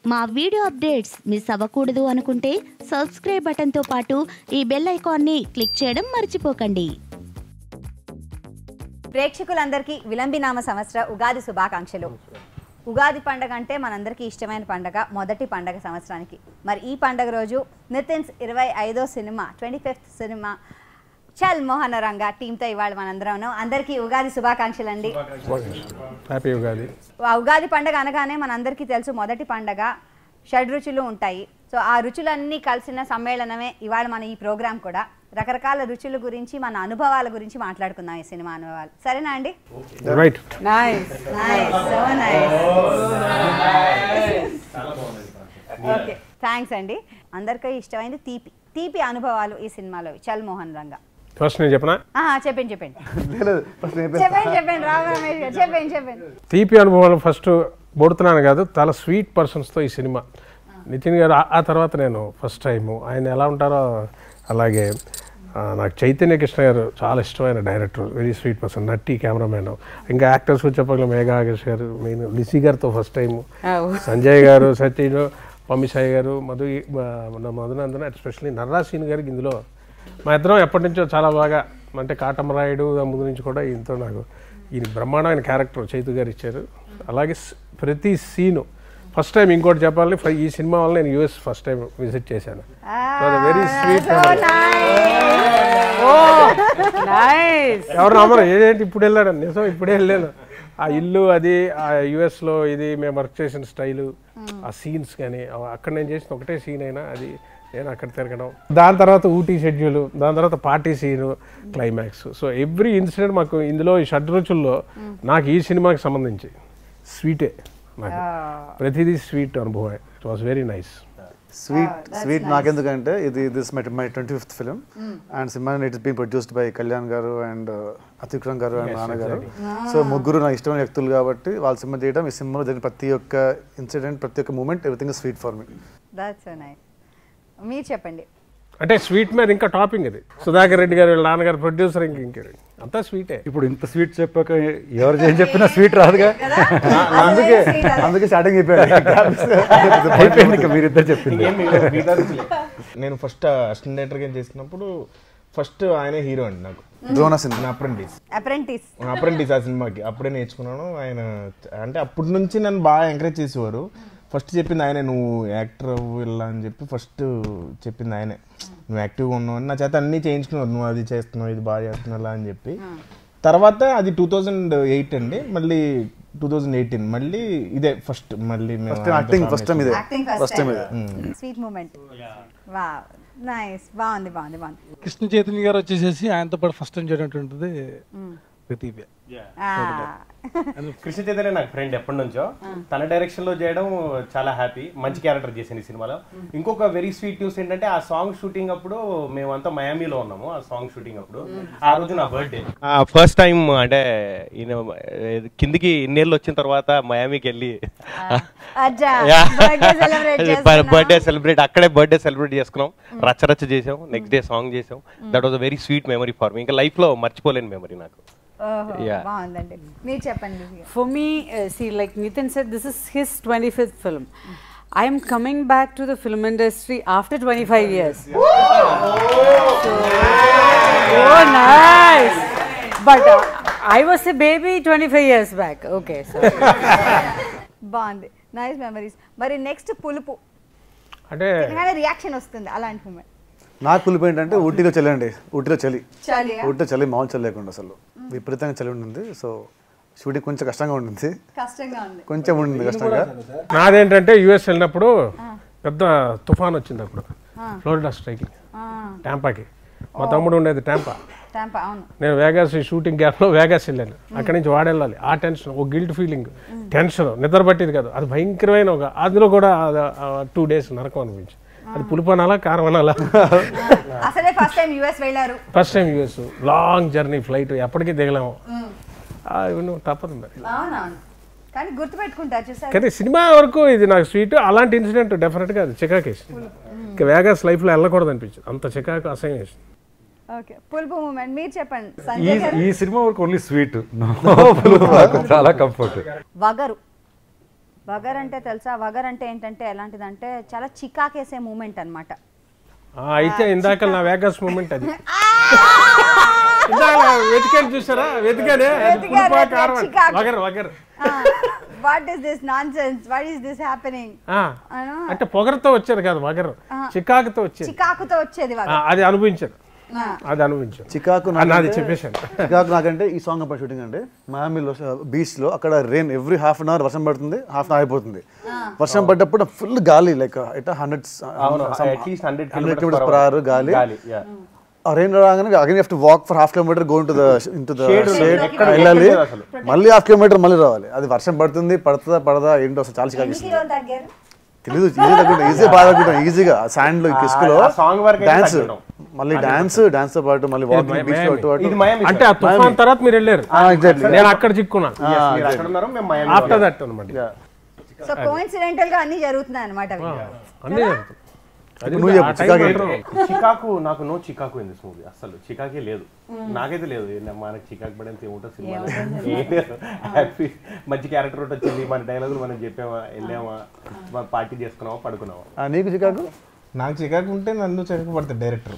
మా video updates miss అవ్వకూడదు అనుకుంటే సబ్స్క్రైబ్ బటన్తో పాటు ఈ బెల్ ఐకాన్ని క్లిక్ చేయడం మర్చిపోకండి ప్రేక్షకులందరికీ విలంబినామ సంవత్సర ఉగాది శుభాకాంక్షలు ఉగాది పండగ అంటే మనందరికీ ఇష్టమైన పండగ మొదటి పండగ సంవత్సరానికి మరి ఈ పండగ రోజు నితిన్స్ ఇరవై ఐదో సినిమా ట్వంటీ ఫిఫ్త్ సినిమా చల్ మోహన రంగ టీంతో ఇవాళ మనందరం ఉన్నాం. అందరికీ ఉగాది శుభాకాంక్షలు అండి హ్యాపీ ఉగాది ఆ ఉగాది పండగ అనగానే మనందరికీ తెలుసు మొదటి పండగ షడ్ రుచులు ఉంటాయి సో ఆ రుచులన్నీ కలిసిన సమ్మేళనమే ఇవాళ మన ఈ ప్రోగ్రాం కూడా రకరకాల రుచుల గురించి మన అనుభవాల గురించి మాట్లాడుకుందాం ఈ సినిమా అనుభవాలు సరేనా అండి right nice nice so nice okay thanks అండి అందరికీ ఇష్టమైంది తీపి తీపి అనుభవాలు ఈ సినిమాలో చల్ మోహన్ రంగ ఫస్ట్ నేను చెప్పనా ఆహా, చెప్పండి చెప్పండి లేదు ఫస్ట్ నేను చెప్పండి చెప్పండి రావు రమేష్ గారు చెప్పండి చెప్పండి తీపి అనుభవాలు ఫస్ట్ బొడుతున్నాను కాదు చాలా స్వీట్ పర్సన్స్తో ఈ సినిమా నితిన్ గారు ఆ- ఆ తర్వాత నేను ఫస్ట్ టైము ఆయన ఎలా ఉంటారో అలాగే ఆ, నాకు చైతన్య కృష్ణ గారు చాలా ఇష్టమైన director very sweet person Natti cameraman ఇంకా యాక్టర్స్ చెప్పగల మేఘా ఆగేష్ గారు మెయిన్ లిసి గారితో ఫస్ట్ టైము సంజయ్ గారు సత్యన్ పమ్మిసాయి గారు మధు మన మధునందన ఎస్పెషల్లీ నర్రాసీన్ గారికి ఇందులో మా ఇద్దరం ఎప్పటి నుంచో చాలా బాగా అంటే కాటమరాయుడు ఆ ముందు నుంచి కూడా ఈయనతో నాకు ఈయన బ్రహ్మాండమైన క్యారెక్టర్ చైతు గారు ఇచ్చారు అలాగే స్- ప్రతి సీను ఫస్ట్ టైం ఇంకోటి చెప్పాలని ఫ- ఈ సినిమా వల్ల నేను యూఎస్ ఫస్ట్ టైం విజిట్ చేశాను వెరీ స్వీట్ నైస్ ఎవరు నమ్మరు ఏంటి ఇప్పుడు వెళ్ళాడు నిజం ఇప్పుడే వెళ్ళాను ఆ ఇల్లు అది ఆ US లో ఇది మేము వర్క్ చేసిన స్టైలు ఆ సీన్స్ కానీ అక్కడ నేను చేసిన ఒకటే సీన్ అయినా అది నేను అక్కడ తిరగడం దాని తర్వాత ఊటీ షెడ్యూల్ దాని తర్వాత party scene climax so every incident మాకు ఇందులో ఈ షడ్ రుచుల్లో నాకు ఈ సినిమాకి సంబంధించి స్వీటే నాకు ప్రతిదీ స్వీట్ అనుభవం it was very nice sweet sweet నాకెందుకంటే ఇది this my my twenty fifth film and cinema it is been produced by Kalyan గారు అండ్ అతిక్రమ్ గారు అండ్ నాన్నగారు సో ముగ్గురు నాకు ఇష్టమైన వ్యక్తులు కాబట్టి వాళ్ళ సినిమా చేయడం ఈ సినిమాలో జరిగిన ప్రతి ఒక్క ఇన్సిడెంట్ ప్రతి ఒక్క moment everything is sweet for me that's so nice మీరు చెప్పండి అంటే స్వీట్ మీద ఇంకా టాపింగ్ ఇది సుధాకర్ రెడ్డి గారు వీళ్ళ నాన్నగారు ప్రొడ్యూసర్ ఇంక ఇంకే అంతా స్వీటే ఇప్పుడు ఇంత స్వీట్ చెప్పాక ఎవరు ఏం చెప్పినా స్వీట్ రాదుగా అందుకే అందుకే స్టార్టింగ్ చెప్పాడు అయిపోయింది ఇంకా మీరిద్దరు చెప్పింది నేను ఫస్ట్ అసిస్టెంట్ డైరెక్టర్గా చేసినప్పుడు ఫస్ట్ ఆయనే హీరో అండి నాకు ద్రోణ సినిమా నా అప్రెంటిస్ అప్రెంటిస్ అప్రెంటిస్ ఆ సినిమాకి అప్పుడే నేర్చుకున్నాను ఆయన అంటే అప్పటి నుంచి నన్ను బాగా ఎంకరేజ్ చేసేవారు ఫస్ట్ చెప్పింది ఆయనే నువ్వు యాక్టర్ వెళ్ళా అని చెప్పి ఫస్ట్ చెప్పింది ఆయనే నువ్వు యాక్టివ్గా ఉన్నావు అని నా చేత అన్నీ చేయించుకున్నావు నువ్వు అది చేస్తున్నావు ఇది బాగా చేస్తున్నావు అలా అని చెప్పి తర్వాత అది టూ థౌజండ్ ఎయిట్ అండి మళ్ళీ టూ థౌజండ్ ఎయిటీన్ మళ్ళీ ఇదే ఫస్ట్ మళ్ళీ మేము ఫస్ట్ యాక్టింగ్ ఫస్ట్ టైం ఇదే యాక్టింగ్ ఫస్ట్ ఫస్ట్ టైం ఇదే స్వీట్ మూమెంట్ వా నైస్ బాగుంది బాగుంది బాగుంది కృష్ణ చైతన్య గారు వచ్చేసేసి ఆయనతో పాటు ఫస్ట్ టైం చేయనటువంటిది ప్రతీప ఆ, కృష్ణ చైతన్య నాకు ఫ్రెండ్ ఎప్పటి నుంచో తన డైరెక్షన్ లో చేయడం చాలా హ్యాపీ మంచి క్యారెక్టర్ చేసింది ఈ సినిమాలో ఇంకొక వెరీ స్వీట్ న్యూస్ ఏంటంటే ఆ సాంగ్ షూటింగ్ అప్పుడు మేమంతా మయామీలో ఉన్నాము ఆ సాంగ్ షూటింగ్ అప్పుడు ఆ రోజు నా బర్త్డే ఫస్ట్ టైం అంటే ఈయన కిందికి ఇన్నేళ్ళు వచ్చిన తర్వాత మయామీకి వెళ్ళి అచ్చా బర్త్డే సెలబ్రేట్ బర్త్డే సెలబ్రేట్ అక్కడే బర్త్డే సెలబ్రేట్ చేసుకున్నాం రచ్చ రచ్చ చేసాం నెక్స్ట్ డే సాంగ్ చేసాం that was a very sweet memory for me ఇంకా లైఫ్ లో మర్చిపోలేని మెమరీ నాకు Yeah. బాగుందండి మీరు చెప్పండి లిజీ గారు. For me, uh, see, like Nitin said, this is his 25th film. I am coming back to the film industry after 25 years. So, oh, nice. But uh, I was a baby 25 years back. Okay, so. బాగుంది nice memories మరి next పులుపు అంటే తినగానే reaction వస్తుంది అలాంటి moment నాకు పులిపి ఏంటంటే ఊటీలో చలి అండి ఊటీలో చలి చలి ఊటీలో చలి మామూలు చలి లేకుండా అసలు విపరీతంగా చలి ఉండింది సో షూటింగ్ కొంచెం కష్టంగా ఉండింది కష్టంగా ఉంది కొంచెం ఉండింది కష్టంగా నాదేంటంటే యుఎస్ వెళ్ళినప్పుడు పెద్ద తుఫాన్ వచ్చింది అప్పుడు ఫ్లోరిడా స్ట్రైకింగ్ టాంపాకి మా తమ్ముడు ఉండేది టాంపా టెంప అవును నేను వేగాస్ షూటింగ్ గ్యాప్లో వేగాస్ వెళ్ళాను అక్కడి నుంచి వాడెళ్ళాలి ఆ టెన్షన్ ఒక గిల్ట్ ఫీలింగ్ టెన్షన్ నిద్ర పట్టేది కాదు అది భయంకరమైన ఒక అందులో కూడా టూ డేస్ నరకం అనిపించి అది పులుపు అనాలా కారం అనాలా అసలే ఫస్ట్ టైం యుఎస్ వెళ్ళారు first time US long journey flight ఎప్పటికీ దిగలేము ఆ, ఇవన్నీ తప్పదు మరి అవునవును కానీ గుర్తుపెట్టుకుంటారు చూసారు కానీ సినిమా వరకు ఇది నాకు స్వీట్ అలాంటి ఇన్సిడెంట్ డెఫినెట్గా అది చికాకేసి ఇంకా వేగాస్ లైఫ్లో వెళ్ళకూడదు అనిపించింది అంత చికాకు అసహ్యం వేసింది ఓకే పులుపు మూమెంట్ మీరు చెప్పండి ఈ సంజయ్ గారు ఈ సినిమా వరకు ఓన్లీ స్వీట్ చాలా కంఫర్ట్ వగరు వగర్ అంటే తెలుసా వగర్ అంటే ఏంటంటే ఎలాంటిదంటే చాలా చికాకేసే మూమెంట్ అనమాట ఆ, అయితే ఇందాక నా వేగస్ మూమెంట్ అది ఇందాక వెతికాను చూసారా వెతికానే అది వెతికారు, పులుపా కారం అని. చికాకు. వగర్ వగర్ what is this nonsense what is this happening ఆ, అంటే పొగరుతో వచ్చేది కాదు వగర్ చికాకుతో వచ్చేది చికాకుతో వచ్చేది ఆ, వగర్ అది అనుభవించారు ఆ. అది అనుభవించారు చికాకు ఆ, నాది నాకంటే- చెప్పేశాను చికాకు నాకంటే ఈ సాంగ్ అప్పుడు షూటింగ్ అంటే మామిలో బీచ్ లో అక్కడ rain every half an hour వర్షం పడుతుంది హాఫ్ అన్ అవర్ అయిపోతుంది వర్షం పడ్డప్పుడు ఫుల్ గాలి లైక్ ఇట్ హండ్రెడ్ అవును, at least 100 hundred kilometers kilometres per per hour. Hour గాలి గాలి, yeah. ఆ రెయిన్ రాగానే again have to walk for half kilometre go to the into the Shade ఉండదు. షేడ్ ఎక్కడ- వెళ్ళాలి ఎక్కడ అసలు. మళ్ళీ హాఫ్ కిలోమీటర్ మళ్ళీ రావాలి అది వర్షం పడుతుంది పడుతుందా పడదా ఏంటో అసలు చాలా చికాకు ఇస్తుంది తగ్గారు తెలీదు ఈజీ తగ్గుంటాం ఈజీ బాగా తగ్గుంటాం ఈజీగా శాండ్ లో ఇసుకలో ఆ song వరకు అయితే డాన్స్ తగ్గుతాం. మళ్ళీ డాన్స్ డాన్స్ తో పాటు మళ్ళీ వాకింగ్ బీచ్ లో అటు అటు ఇది మయామి అంటే ఆ తుఫాన్ తర్వాత మీరు వెళ్ళారు ఎగ్జాక్ట్లీ నేను అక్కడ చిక్కున్నాను మీరు అక్కడ ఉన్నారు మేము మయామి ఆఫ్టర్ దట్ అనమాట సో కోఇన్సిడెంటల్ గా అన్ని జరుగుతున్నాయి అనమాట అన్నీ జరుగుతాయి. అది నువ్వు ఆ చెప్పు, time చికాకు అంటారు. చికాకు నాకు నో చికాకు ఇన్ దిస్ మూవీ అసలు చికాకే లేదు నాకైతే లేదు ఏ- మనకి చికాకు పడేంత ఏముంటుంది సినిమా హ్యాపీ మంచి క్యారెక్టర్ ఒకటి వచ్చింది మన డైలాగులు మనం చెప్పామా వెళ్ళామా మన పార్టీ చేసుకున్నామా పడుకున్నామా ఆ, నీకు చికాకు నాకు చికాకు ఉంటే నన్ను చికాకు పడతాడు డైరెక్టర్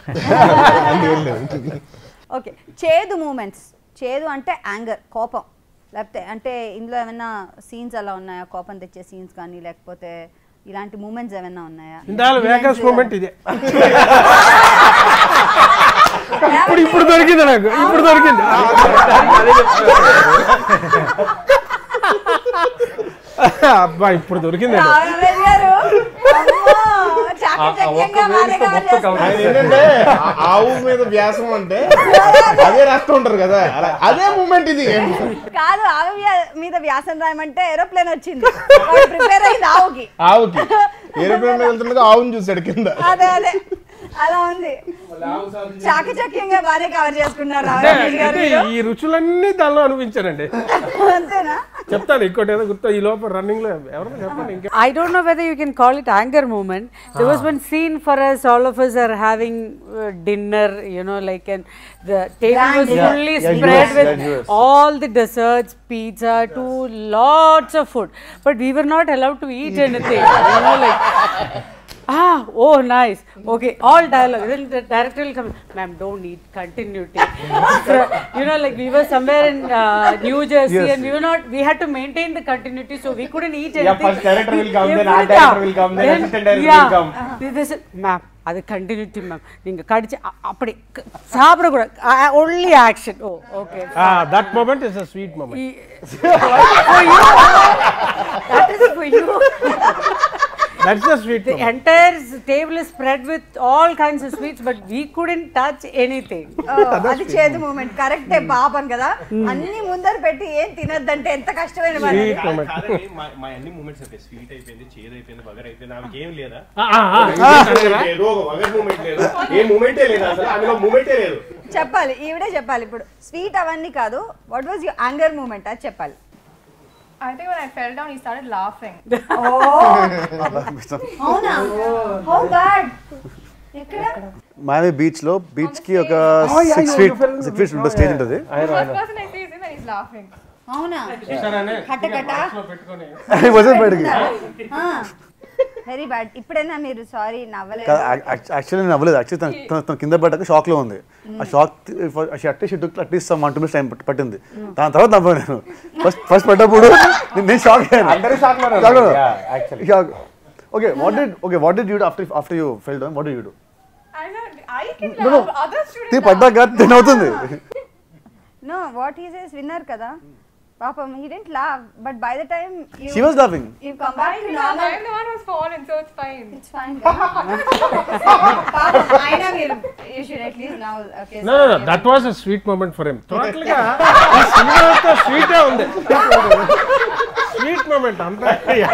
ఓకే చేదు మూమెంట్స్ చేదు అంటే యాంగర్ కోపం లేకపోతే అంటే ఇందులో ఏమైనా సీన్స్ అలా ఉన్నాయా కోపం తెచ్చే సీన్స్ కానీ లేకపోతే ఇలాంటి మూమెంట్స్ ఏమైనా ఉన్నాయా ఇందాక వేగస్ మూమెంట్ ఇదే ఇప్పుడు ఇప్పుడు దొరికింది నాకు ఇప్పుడు దొరికింది అబ్బా ఇప్పుడు దొరికింది రాఘవేంద్ర గారు, అమ్మో, చాకచక్యంగా బాగానే cover చేస్తున్నారు. ఆయన ఏంటంటే ఆ- ఆవు మీద వ్యాసం అంటే అదే రాస్తూ ఉంటారు కదా అలా అదే మూమెంట్ ఇది కాదు ఆవు వ్య- మీద వ్యాసం రాయమంటే ఏరోప్లేన్ వచ్చింది ప్రిపేర్ అయింది ఆవుకి ఆవుకి ఏరోప్లేన్ మీద వెళ్తుండగా ఆవుని చూసాడు కింద అదే అదే అలా ఉంది చాకచక్యంగా బాగానే కవర్ చేసుకున్నారు అంటే రాఘవేంద్ర గారు అంటే మీరు. ఈ రుచులన్నీ దానిలో అనిపించానండి అంతేనా చెప్తాను ఇంకోటి ఏదో గుర్తు ఈ లోపల రన్నింగ్ లో ఎవరైనా చెప్పండి ఇంకా I don't know whether you can call it anger moment. There was one scene for us, all of us are having uh, dinner, you know, like, and the table was Yeah. fully Yeah, spread US, with yeah, US. all the desserts, pizza, to lots of food. But we were not allowed to eat anything, you know, like. Ah, oh, nice. Okay, all dialogue. Then the director will come, ma'am, don't eat, continuity. Fr- you know, like we were somewhere in uh, New Jersey Yes. and we were not, we had to maintain the continuity, so we couldn't eat Yeah, anything. first director will come, then Every art director time. will come, then Then- assistant director yeah. will come. They- they said, ma'am, அது continuity ma'am நீங்க கடிச்சு அ- அப்படி க- சாப்பிடக்கூடாது only action oh okay that moment is a sweet moment for you that is for you that's the sweet the entire s- table is spread with all kinds of sweets but we couldn't touch anything ఓ, అది చేదు moment కరెక్టే పాపం కదా అన్ని ముందర పెట్టి ఏం తినద్దంటే ఎంత కష్టమైన పని అది. స్వీట్ మూమెంట్ కాదండి, మా మా అన్ని మూమెంట్స్ అయిపోయి స్వీట్ అయిపోయింది చేదు అయిపోయింది బగర్ అయిపోయింది ఆమెకి ఏం లేదా లేదు ఒక వగర్ మూమెంట్ లేదు ఏ మూమెంటే లేదు అసలు అందులో మూమెంటే లేదు చెప్పాలి ఈవిడే చెప్పాలి ఇప్పుడు స్వీట్ అవన్నీ కాదు what was your anger moment అది చెప్పాలి I think when I fell down, he started laughing. అవునా హౌ బ్యాడ్ ఎక్కడ మాయామి బీచ్ లో బీచ్ కి ఒక సిక్స్ ఫీట్ సిక్స్ ఫీట్ ఉంటుంది స్టేజ్ ఉంటుంది The first person I see is him and he's laughing. అవునా కట్ట కట్ట వదిలి బయటకి వెరీ బ్యాడ్ ఇప్పుడైనా మీరు సారీ నవ్వలేదు యాక్చువల్లీ నేను అవ్వలేదు యాక్చువల్లీ తన తన- తన కింద పడ్డాక షాక్ లో ఉంది ఆ shock at least she took at least one two minutes time పట్టింది దాని తర్వాత నవ్వాను నేను ఫస్ట్ ఫస్ట్ పడ్డప్పుడు నేను- నేను షాక్ అందరూ shock లో ఉన్నారు. Yeah, actually. Shock okay what did okay what did you after after you fell down what did you do I know, I can No, no. laugh. Others shouldn't తీ laugh. పడ్డాక తిని అవుతుంది no what is is winner కదా పాపం he didn't laugh but by the time she was laughing you come back to I'm normal the one who's fallen, so it's fine. It's fine అయినా మీరు you should at least now okay no no that was a sweet moment for him total గా ఈ cinema అంతా స్వీటే ఉంది sweet moment అంతా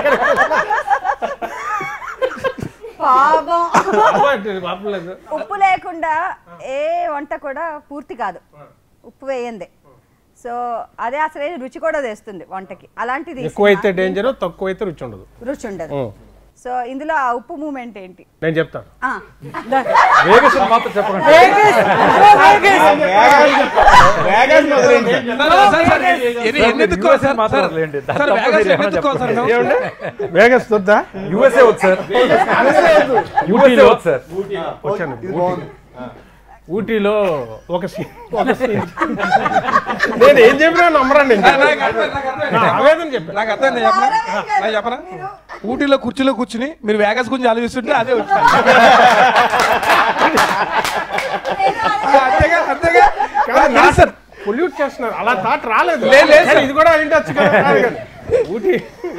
పాపం పాపం లేదు ఉప్పు లేకుండా ఏ వంట కూడా పూర్తి కాదు ఉప్పు వేయందే సో అదే అసలు రుచి కూడా తెస్తుంది వంటకి అలాంటిది ఈ ఎక్కువైతే సినిమా. డేంజర్ తక్కువైతే రుచి ఉండదు రుచి ఉండదు Mm. సో ఇందులో ఆ ఉప్పు మూమెంట్ ఏంటి నేను చెప్తాను ఆ, వేగస్ మాత్రం చెప్పకండి USA మాత్రం వదిలేయండి. దాని తప్ప మీరు ఏమైనా చెప్పండి. ఏమండి వేగస్ వద్దా USA వద్దు సార్ ఊటీలో వద్దు సార్ వచ్చాను ఊటీలో ఒక సీన్ ఒక సీన్ నేను ఏం చెప్పినా నమ్మరండి ఇంకా. నా ఆవేదన చెప్పాను నాకు అర్థం చెప్పనా నాకు చెప్పనా ఊటీలో కుర్చీలో కూర్చుని మీరు వేగస్ గురించి ఆలోచిస్తుంటే అదే వచ్చింది అంతేగా అంతేగా కాదు, నా సార్ పొల్యూట్ చేస్తున్నారు అలా థాట్ రాలేదు లేదు, లేదు కానీ సార్. ఇది కూడా అయిండొచ్చు కదా కాదు కానీ. ఊటీ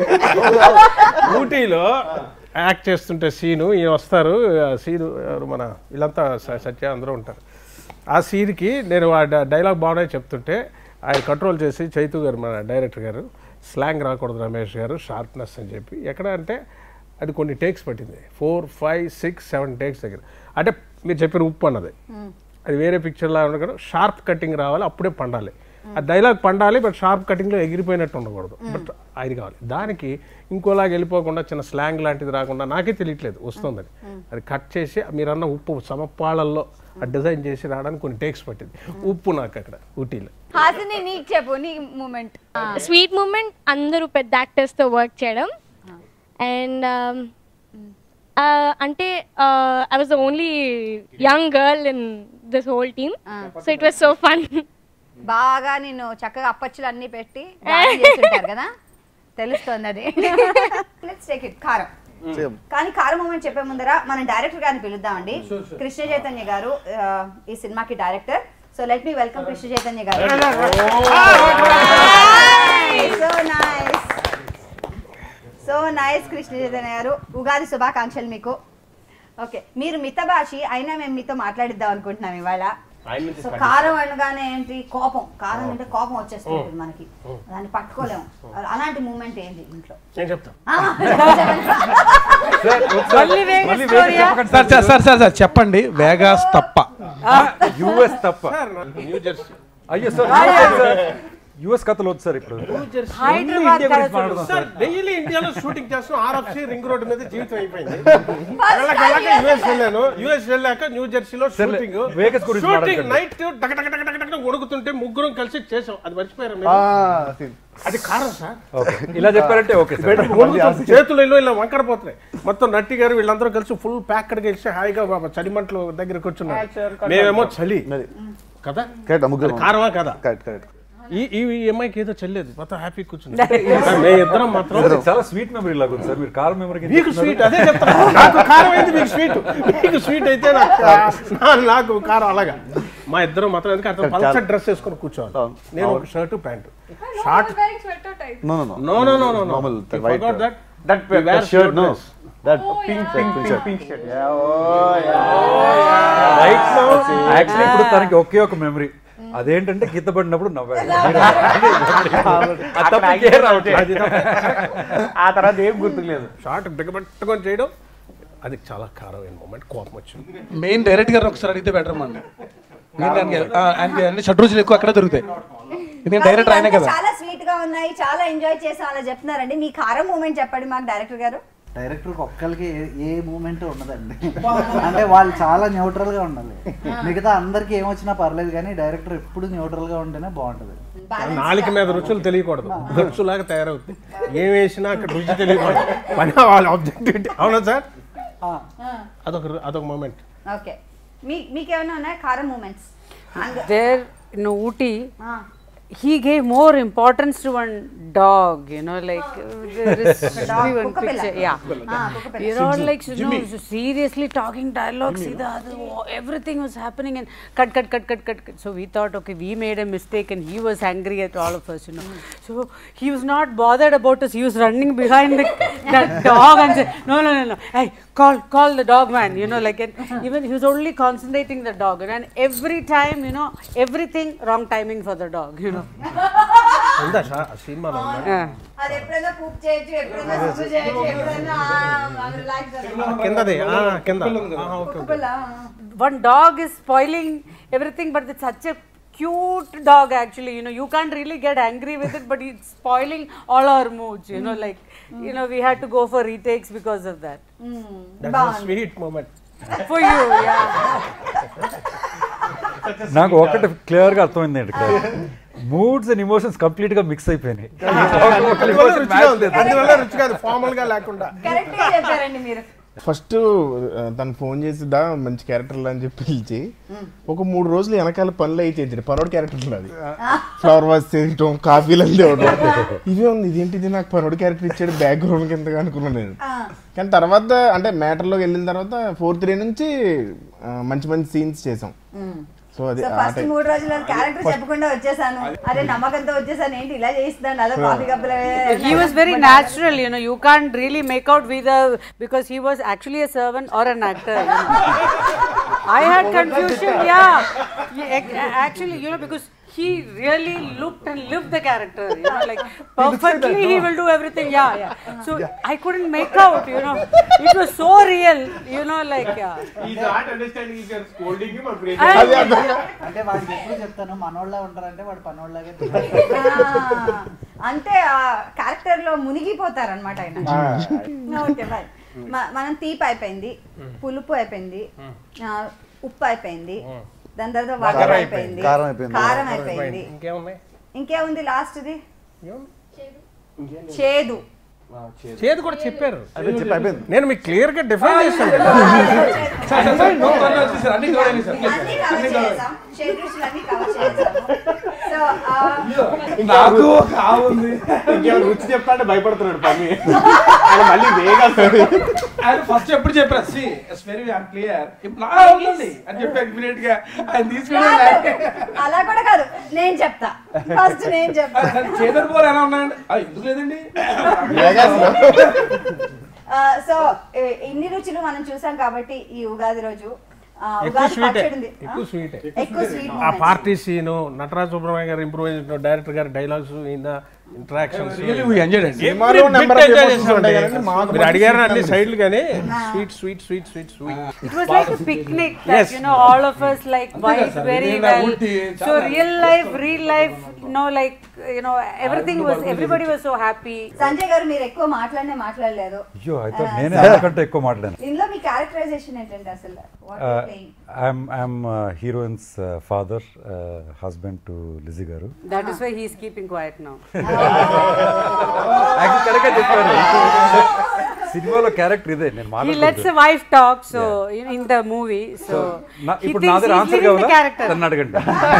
ఊటీలో యాక్ట్ చేస్తుంటే సీను ఈయన వస్తారు ఆ సీను ఎవరు మన వీళ్ళంతా స- సత్య అందరూ ఉంటారు ఆ సీన్కి నేను ఆ డ- డైలాగ్ బాగున్నాయి చెప్తుంటే ఆయన కంట్రోల్ చేసి చైతు గారు మన డైరెక్టర్ గారు స్లాంగ్ రాకూడదు రమేష్ గారు షార్ప్నెస్ అని చెప్పి ఎక్కడ అంటే అది కొన్ని టేక్స్ పట్టింది four five six seven takes దగ్గర అంటే మీరు చెప్పిన ఉప్పు అన్నది అది వేరే పిక్చర్లా ఉండకూడదు షార్ప్ కటింగ్ రావాలి అప్పుడే పండాలి ఆ డైలాగ్ పండాలి బట్ షార్ప్ కటింగ్లో ఎగిరిపోయినట్టు ఉండకూడదు బట్ అది కావాలి దానికి ఇంకోలాగా వెళ్ళిపోకుండా చిన్న స్లాంగ్ లాంటిది రాకుండా నాకే తెలియట్లేదు వస్తుందని అది కట్ చేసి మీరన్న ఉప్పు సమపాళల్లో ఆ డిజైన్ చేసి రావడానికి కొన్ని టేక్స్ పట్టింది ఉప్పు నాకు అక్కడ ఊటీలో హాసిని నీకు చెప్పు నీ మూమెంట్ స్వీట్ మూమెంట్ అందరూ పెద్ద యాక్టర్స్తో వర్క్ చేయడం అండ్ అంటే I was the only young girl in this whole team so it was so fun బాగా నేను చక్కగా అప్పచ్చులు అన్ని పెట్టి గాయం చేస్తుంటారు కదా తెలుస్తుంది అది లెట్స్ టేక్ ఇట్ కారం సేమ్ కానీ కారం మూమెంట్ చెప్పే ముందర మనం డైరెక్టర్ గారిని పిలుద్దామండి కృష్ణ చైతన్య గారు ఆ, ఈ సినిమాకి director so let me welcome Krishna Chaitanya గారు so nice so nice Krishna Chaitanya గారు ఉగాది శుభాకాంక్షలు మీకు ఓకే మీరు మితభాషి అయినా మేము మీతో మాట్లాడిద్దాం అనుకుంటున్నాం ఇవాళ ఆయన నుంచి సో కారం అనగానే ఏంటి కోపం కారం అంటే కోపం వచ్చేస్తుంది మనకి దాన్ని పట్టుకోలేము అలాంటి మూమెంట్ ఏంటి ఇంట్లో నేను చెప్తాను ఆ, మళ్ళీ వేగస్ స్టోరీయా sir sir sir sir sir చెప్పండి వేగాస్ తప్ప యుఎస్ తప్ప న్యూ జెర్సీ అయ్యో సార్ యుఎస్ కథలు వద్దు సార్ ఇప్పుడు హైదరాబాద్ ఇండియా గురించి కదా మాట్లాడదాం సార్ డైలీ ఇండియాలో షూటింగ్ చేస్తాం ఆర్ఎఫ్సి రింగ్ రోడ్ మీద జీవితం అయిపోయింది వెళ్ళక యుఎస్ వెళ్ళాను యుఎస్ వెళ్ళాక న్యూ జెర్సీలో సర్లే, షూటింగ్ వేగస్ గురించి షూటింగ్ మాట్లాడకండి. నైట్ డగ డగ డగ డగ డగ ఉడుకుతుంటే ముగ్గురం కలిసి చేసాం అది మర్చిపోయారు మీరు? అది కారం సార్ ఓకే ఇలా చెప్పారంటే ఓకే సార్ ఉడుకుతుంది. చేతులు ఇలా ఇలా వంకర పోతున్నాయి మొత్తం నట్టి గారు వీళ్ళందరూ కలిసి ఫుల్ ప్యాక్డ్ కలిసి హాయిగా బాబా చలిమంటలు దగ్గర కూర్చున్నారు మేమేమో చలి కదా కరెక్ట్ ముగ్గురు అది కారమా కదా కరెక్ట్ కరెక్ట్ ఈ ఈ ఈ అమ్మాయికి ఏదో చెల్లేదు మొత్తం హ్యాపీ కూర్చుంది మేము ఇద్దరం మాత్రం చాలా స్వీట్ మెమరీ లాగా ఉంది సార్ మీరు కార్ మెమరీ మీకు స్వీట్ అదే చెప్తాను నాకు కారం అయితే మీకు స్వీట్ మీకు స్వీట్ అయితే నాకు నా- నాకు కారం అలాగా మా ఇద్దరం మాత్రం ఎందుకంటే అతను పల్సర్ డ్రెస్ వేసుకొని కూర్చోవాలి అవును. నేను ఒక shirt pant short wearing sweater type. No no no no no no Normal, no white, forgot uh, that that We wear shirt no shirtless. That pink pink pink pink shirt right actually ఇప్పుడు తనకి ఒకే ఒక memory అదేంటంటే గీత పడినప్పుడు నవ్వాడు అది తప్ప ఇంకేం రావట్లేదు. ఆ తర్వాత ఏం గుర్తులేదు షార్ట్ దిగబట్టుకొని చేయడం అది చాలా కారమైన మూమెంట్ కోపం వచ్చింది మెయిన్ డైరెక్ట్ గారు ఒకసారి అడిగితే బెటర్ అమ్మా నేను దానికి ఆ, ఆయనకి అన్ని షడ్ రోజులు ఎక్కువ అక్కడే దొరుకుతాయి ఎందుకంటే డైరెక్టర్ ఆయనే కదా చాలా స్వీట్ గా ఉన్నాయి చాలా ఎంజాయ్ చేసాం అలా చెప్తున్నారండి మీ కారం మూమెంట్ చెప్పండి మాకు డైరెక్టర్ గారు డైరెక్టర్ ఒక్కరికి ఏ- ఏ మూమెంట్ ఉండదండి అంటే వాళ్ళు చాలా న్యూట్రల్ గా ఉండాలి మిగతా అందరికి ఏమొచ్చినా పర్లేదు కానీ డైరెక్టర్ ఎప్పుడు న్యూట్రల్ గా ఉంటేనే బాగుంటది నాలుక మీద రుచులు తెలియకూడదు రుచులాగా తయారవుతుంది ఏం వేసినా అక్కడ రుచి తెలియకూడదు పని వాళ్ళ ఆబ్జెక్టివిటీ అవునా సార్ అదొక రు- అదొక మూమెంట్ ఓకే మీ మీకేమైనా ఉన్నాయా కారం moments There in Ooty, he gave more importance to one dog, you know, like uh, there is Dog, one Kukkapilla. picture, yeah. Ah, Kukkapilla. You're all like, you know, seriously talking dialogue, see the other, oh, everything was happening and cut, cut, cut, cut, cut, cut. So we thought, okay, we made a mistake and he was angry at all of us, you know. So he was not bothered about us. He was running behind the, that dog and said, no, no, no, no, hey, call, call the dog man, you know, like, and even he was only concentrating the dog. And every time, you know, everything wrong timing for the dog, you know. ఉందా షా- ఆ సినిమాలో ఉందా? Yeah. అది ఎప్పుడైనా cook చేయొచ్చు ఎప్పుడైనా సుబ్బు చేయొచ్చు ఎప్పుడైనా రిలాక్స్ కిందది ఆ, కింద ఆ, okay, okay. one dog is spoiling everything, but it's such a cute dog actually. You know, you can't really get angry with it, but it's spoiling all our moods. You know, like you know, we had to go for retakes because of that. Sweet moment For you, yeah. నాకు ఒకటి clear గా అర్థమైంది అండి ఇక్కడ moods and emotions complete గా mix అయిపోయినాయి అందువల్ల రుచిగా ఉంది అందువల్ల రుచిగా ఉంది ఫార్మల్ గా లేకుండా కరెక్ట్ చెప్పారండి మీరు ఫస్ట్ తను ఫోన్ చేసి దా మంచి క్యారెక్టర్లు అని చెప్పి పిలిచి ఒక మూడు రోజులు వెనకాల పనులు అయితే చేయించాడు పనోడు క్యారెక్టర్ అది ఫ్లవర్ వాష్ చేయటం కాఫీలు అంది ఇవే ఉంది ఇదేంటిది నాకు పనోడు క్యారెక్టర్ ఇచ్చాడు బ్యాక్గ్రౌండ్ కింద అనుకున్నాను నేను కానీ తర్వాత అంటే మ్యాటర్లోకి వెళ్ళిన తర్వాత ఫోర్త్ డే నుంచి ఆ, మంచి మంచి సీన్స్ చేసాం సో అది సో ఆ ఫస్ట్ టైం మూడు రోజులు క్యారెక్టర్ చెప్పకుండా వచ్చేసాను అరే నమ్మకంతో వచ్చేసాను ఏంటి ఇలా చేయిస్తాను అదో కాఫీ కప్పులు he was very natural, you know. You can't really make out whether because he was actually a servant or an actor. you know. I had confusion, yeah. Yeah, ac- Actually, you know, because he really looked and lived the character, you know, like perfectly he will do everything, yeah, yeah. So I couldn't make out, you know. It was so real, you know, like, yeah. అంటే వాడికి ఎప్పుడు చెప్తాను మనోళ్ళ ఉంటారంటే వాడు పనోళ్ళగా అంటే ఆ character లో మునిగిపోతారనమాట ఆయన ఓకే బాయ్ మనం తీపి అయిపోయింది పులుపు అయిపోయింది ఆ, ఉప్పు అయిపోయింది దాని తర్వాత వగర అయిపోయింది కారం అయిపోయింది. కారం అయిపోయింది ఇంకేమున్నాయి ఇంకేముంది లాస్ట్ది చేదు చేదు కూడా చెప్పారు అయిపోయింది, చెప్పి అయిపోయింది. నేను మీకు క్లియర్ గా డిఫైన్ చేశాను అన్ని cover అయినాయి సార్. అన్ని కవర్ చేసాం షేడ్ రుచులు అన్ని కవర్ చేసాము సో నాకు కావుంది ఇంకేమైనా రుచి చెప్తా అంటే భయపడుతున్నాడు పని ఆయన మళ్ళీ వేగా ఆయన ఫస్ట్ ఎప్పుడు చెప్పారు సి ఇట్స్ వెరీ క్లియర్ ఇప్పుడు నా ఉందండి అని చెప్పారు ఇమీడియట్ గా ఆయన తీసుకుని అలా కూడా కాదు నేను చెప్తా ఫస్ట్ నేను చెప్తా చేదర్ పోరు ఎలా ఉన్నాయండి ఆ, ఎందుకు లేదండి సో ఇన్ని రుచులు మనం చూసాం కాబట్టి ఈ ఉగాది రోజు ఆ, ఎక్కువ ఉగాది స్వీటే పచ్చడి ఉంది ఎక్కువ స్వీటే ఎక్కువ స్వీట్ ఆ పార్టీ సీను నటరాజ్ సుబ్రహ్మణ్యం గారు ఇంప్రూవ్ చేసిన డైరెక్టర్ గారి డైలాగ్స్ ఈయన interactions Really we enjoyed it. సినిమాలో number of emotions ఉంటాయి కానీ మాకు మీరు అడిగారు అన్ని మాత్రం సైడ్లు కానీ sweet sweet sweet sweet sweet It was like a picnic that Yes. you know all of us like vibed sir. very Really well. good tea, So chala. real life, real life, you know, like you know, everything was everybody was so happy. Sanjay గారు మీరు ఎక్కువ మాట్లాడనే మాట్లాడలేదు అయ్యో అయితే నేనే అంతకంటే ఎక్కువ మాట్లాడాను ఇందులో మీ క్యారెక్టరైజేషన్ ఏంటంటే అసలు what you playing I'm I'm heroine's father husband to Lizzy గారు That is why he is keeping quiet now. Actually, correct గా చెప్పారు సినిమాలో క్యారెక్టర్ ఇదే నేను he lets మాట్లాడుకుంటూ the wife talk. So in, in the movie, so నా- he ఇప్పుడు thinks నా దగ్గర he's ఆన్సర్ living the కావాలా character. తను అడగండి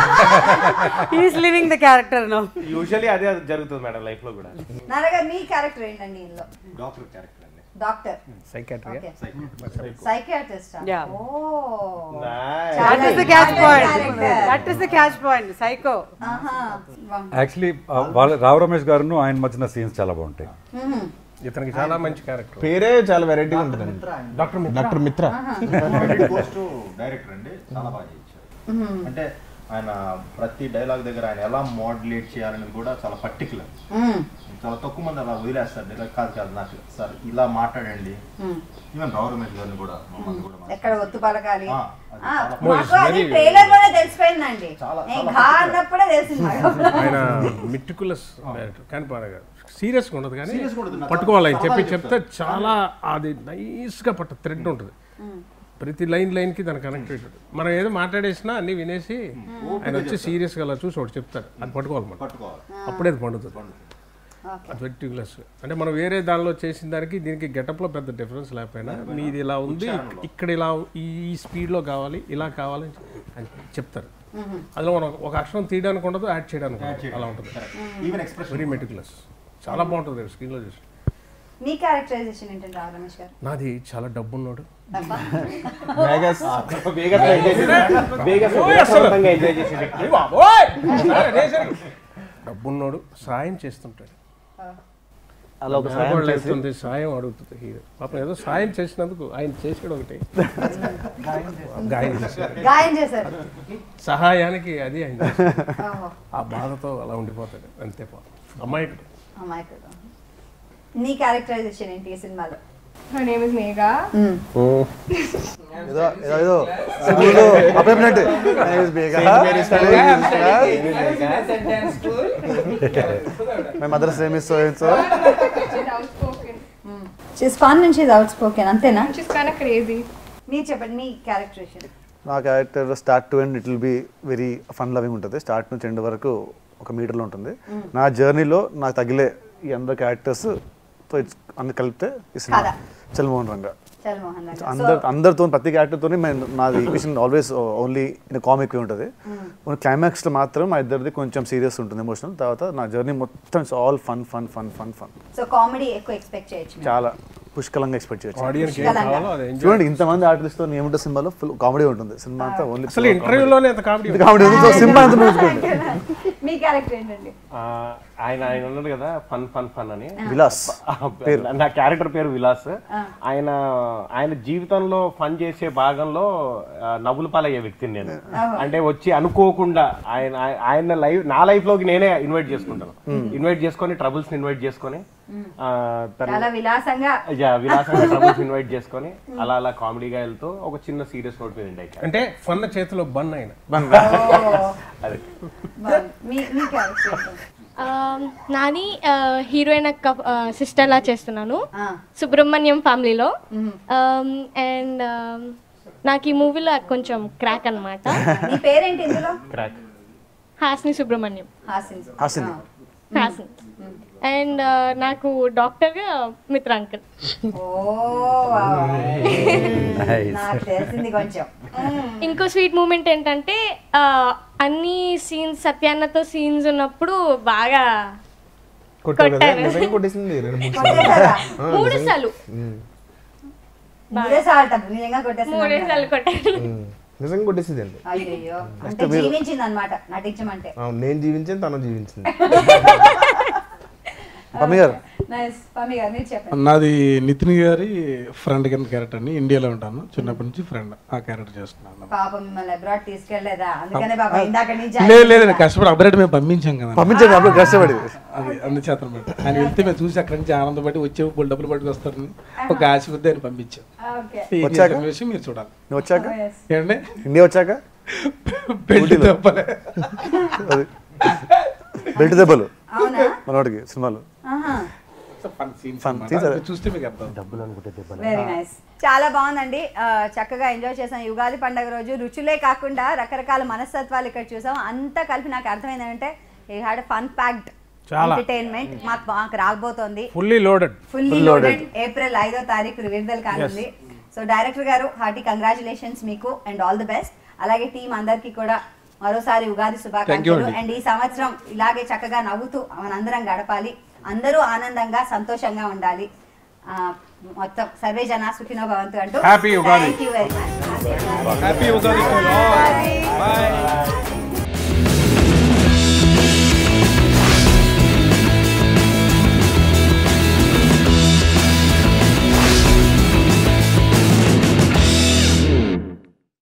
he is living the character now. Usually అదే జరుగుతుంది మేడం లైఫ్ లో కూడా నాన్నగా మీ క్యారెక్టర్ ఏంటండి ఇందులో డాక్టర్ క్యారెక్టర్ అండి doctor psychiatry okay psychiatrist Yeah. Oh Nice. That is the catch point. That is the catch point. Psycho. ఆహా యాక్చువల్లీ వాళ్ళ రావు రమేష్ గారును ఆయన మధ్యన సీన్స్ చాలా బాగుంటాయి ఇతనికి చాలా మంచి క్యారెక్టర్ పేరే చాలా వెరైటీగా ఉంటుంది డాక్టర్ మిత్ర. డాక్టర్ మిత్ర పోస్ట్ డైరెక్టర్ అండి చాలా బాగా చేయించారు అంటే ఆయన ప్రతి డైలాగ్ దగ్గర ఆయన ఎలా మోడ్యులేట్ చేయాలనేది కూడా చాలా పర్టికులర్ చాలా తక్కువ మంది అలా వదిలేస్తారు డైలాగ్ కాదు కాదు నాకు సార్ ఇలా మాట్లాడండి ఈవెన్ రావు రమేష్ గారిని కూడా మమ్మల్ని కూడా మాట్లాడారు. ఎక్కడ ఒత్తు పలకాలి ఆ, ఆ, అది చాలా మాకు అది ట్రైలర్ లోనే తెలిసిపోయిందండి నేను ఘా అన్నప్పుడే తెలిసింది నాకు. ఆయన మిట్టికులస్ కానీ బాగా సీరియస్గా ఉండదు కానీ Serious గా ఉండదు. నాకు పట్టుకోవాలి ఆయన చాలా చెప్పి బాగా చెప్తే చాలా అది నైస్గా పట్ట థ్రెడ్ ఉంటుంది ప్రతి లైన్ లైన్కి దాని కనెక్ట్ ఉంటుంది మనం ఏదో మాట్లాడేసినా అన్ని వినేసి ఆయన వచ్చి సీరియస్గా అలా చూసి ఒకటి చెప్తారు అది పట్టుకోవాలి మనం పట్టుకోవాలి అప్పుడే అది పండుతుంది అది వెట్టికులస్ అంటే మనం వేరే దానిలో చేసిన దానికి దీనికి గెటప్లో పెద్ద డిఫరెన్స్ లేకపోయినా మీది ఇలా ఉంది ఇక్కడ ఇలా ఈ స్పీడ్లో కావాలి ఇలా కావాలి అని చెప్తారు అందులో మనం ఒక అక్షరం తీయడానికి ఉండదు యాడ్ చేయడానికి ఉండదు. అలా ఉంటుంది ఈవెన్ ఎక్స్ప్రెషన్ వెరీ మెటికులస్ చాలా బాగుంటుంది స్క్రీన్లో చూసి మీ క్యారెక్టరైజేషన్ ఏంటండి రావు రమేష్ గారు నాది చాలా డబ్బున్నాడు వేగస్ వేగస్ వేగస్ విపరీతంగా ఎంజాయ్ చేసే వ్యక్తి డబ్బున్నోడు సాయం చేస్తుంటాడు అలా ఒక సాయం మగవాళ్ళు చేసి వెళ్తుంది సాయం అడుగుతుంది హీరో పాపం ఏదో సాయం చేసినందుకు ఆయన చేసాడు ఒకటి గాయం చేశాడు గాయం చేశారు సహాయానికి అది ఆయన చేశాడు. ఓహో ఆ బాధతో అలా ఉండిపోతాడు అంతే పాపం అమ్మాయికుడు అమాయకుడు నీ క్యారెక్టరైజేషన్ ఏంటి ఈ సినిమాలో Her name is Megha. ఏదో ఏదో ఏదో స్కూల్లో appointment my mother same is so and so She's outspoken. She's fun and she's outspoken అంతేనా She's kind of crazy. మీరు చెప్పండి మీ క్యారెక్టరేషన్ నా character start to end it will be very fun loving ఉంటుంది start నుంచి end వరకు ఒక మీటర్లో ఉంటుంది Mm. నా జర్నీలో నాకు తగిలే ఈ అందరు క్యారెక్టర్స్ తో it's అన్ని కలిపితే ఈ సినిమా కథ. చల్మోహన్ రంగా చల్మోహన్ రంగా. అందరు So- అందరితో ప్రతి క్యారెక్టర్తో నాది equation always only in comic ఉంటుంది Mm. క్లైమాక్స్లో మాత్రం మా ఇద్దరిది కొంచెం సీరియస్ ఉంటుంది ఎమోషనల్ తర్వాత నా జర్నీ మొత్తం it's all fun fun fun fun fun so comedy ఎక్కువ ఎక్స్పెక్ట్ చేయొచ్చు మీరు. చాలా పుష్కలంగా ఎక్స్పెక్ట్ చేయొచ్చు Audience ఏం పుష్కలంగా. కావాలో అది enjoy చూడండి ఇంతమంది ఆర్టిస్ట్తో ఏముంటుంది సినిమాలో ఫుల్ కామెడీ ఉంటుంది సినిమా అంతా ఓన్లీ అసలు ఇంటర్వ్యూలోనే అంత కామెడీ కామెడీ ఉంది సో సినిమా అంతా చూసుకోండి మీ క్యారెక్టర్ ఏంటండి ఆ, ఆయన ఆయన ఉన్నారు కదా ఫన్ ఫన్ ఫన్ అని విలాస్ పేరు. నా క్యారెక్టర్ పేరు విలాస్ ఆ. ఆయన ఆయన జీవితంలో ఫన్ చేసే భాగంలో ఆ, నవ్వుల పాలయ్యే వ్యక్తిని నేను ఓహో. అంటే వచ్చి అనుకోకుండా ఆయన ఆయ- ఆయన లైఫ్ నా లైఫ్ లోకి నేనే ఇన్వైట్ చేసుకుంటాను Hmm. ఇన్వైట్ చేసుకొని ట్రబుల్స్ ఇన్వైట్ చేసుకొని Hmm. ఆ, తను- చాలా విలాసంగా యా, విలాసంగా ట్రబుల్స్ ఇన్వైట్ చేసుకొని అలా అలా కామెడీగా వెళ్తూ ఒక చిన్న సీరియస్ నోట్ మీద ఉండే అంటే ఫన్న చేతిలో బన్ అయిన అదే మీ మీ క్యారెక్టర్ ఏంటి? Um, నాని హీరోయిన్ అక్క సిస్టర్ లా చేస్తున్నాను సుబ్రహ్మణ్యం ఫ్యామిలీలో అండ్ నాకు ఈ మూవీలో కొంచెం క్రాక్ అన్నమాట నీ పేరేంటి ఇందులో క్రాక్ హాస్ని సుబ్రహ్మణ్యం హాసిన్ హాసిని. హాసిన్ అండ్ నాకు డాక్టర్గా మిత్ర అంకుల్ ఓ వావ్. నాకు తెలిసింది కొంచెం ఇంకో స్వీట్ మూమెంట్ ఏంటంటే ఆ, అన్ని సీన్స్ సత్యాన్నతో సీన్స్ ఉన్నప్పుడు బాగా కొట్టావు కదా కొట్టాను. నిజంగా కొట్టేసింది రెండు మూడు కొట్టేశారా? ఆ, మూడు నిజంగా. సార్లు. ఉమ్, మూడే సార్లు నిజంగా కొట్టేసింది మూడే సార్లు కొట్టాను ఉమ్. నిజంగా కొట్టేసింది అండి అయ్యో అంటే మీరు- జీవించింది అనమాట నటించమంటే అవును, నేను జీవించాను తను జీవించింది పమ్మి గారు నైస్ పమ్మి గారు మీరు చెప్పండి నాది నితిన్ గారి ఫ్రెండ్ కింద క్యారెక్టర్ అండి ఇండియాలో ఉంటాను చిన్నప్పటి నుంచి ఫ్రెండ్ ఆ క్యారెక్టర్ చేస్తున్నాను పాపం మిమ్మల్ని అబ్రాడ్ తీసుకెళ్లేదా అందుకనే పాపం ఇందాక నుంచి లేదు లేదండి కష్టపడి అప్డేట్ మేము పంపించాం కదా పంపించాం, అప్పుడు కష్టపడి. అది అందుచేత అనమాట ఆయన వెళ్తే మేము చూసి అక్కడి నుంచి ఆనందపడి వచ్చే బుల్ డబ్బులు పట్టుకొస్తారని ఒక ఆశ కొద్ది ఆయన పంపించాం ఓకే ఏం వచ్చాక? చేసిన విషయం మీరు చూడాలి నువ్వు వచ్చాక Oh, yes. ఏంటండి ఇండియా వచ్చాక బెల్ట్ ఊటీలో. దెబ్బలే. అది. బెల్ట్ దెబ్బలు అవునా మనవాడికి సినిమాలు ఆహా ఫన్ సీన్స్ Fun అన్నమాట. scenes, అది అదే. చూస్తే మీకు అర్థం డబ్బులు అనుకుంటే వెరీ నైస్ చాలా బాగుందండి ఆ, చక్కగా ఎంజాయ్ చేసాం ఈ ఉగాది పండుగ రోజు రుచులే కాకుండా రకరకాల మనస్తత్వాలు ఇక్కడ చూసాం అంతా కలిపి నాకు అర్థమైంది ఏంటంటే ఈ హ్యాడ్ ఫన్ ప్యాక్డ్ చాలా. ఎంటర్టైన్మెంట్ మాకు మాకు రాబోతోంది fully loaded fully loaded April ఐదో తారీఖు విడుదల కానుంది సో డైరెక్టర్ గారు హార్టీ కంగ్రాచులేషన్స్ మీకు అండ్ ఆల్ ది బెస్ట్ అలాగే టీం అందరికీ కూడా మరోసారి ఉగాది Thank you శుభాకాంక్షలు అండి. అండ్ ఈ సంవత్సరం ఇలాగే చక్కగా నవ్వుతూ మనందరం గడపాలి అందరూ ఆనందంగా సంతోషంగా ఉండాలి ఆ, మొత్తం సర్వే జన సుఖినో భవంతు అంటూ Happy Ugadi. Thank you very much happy Ugadi Bye. Bye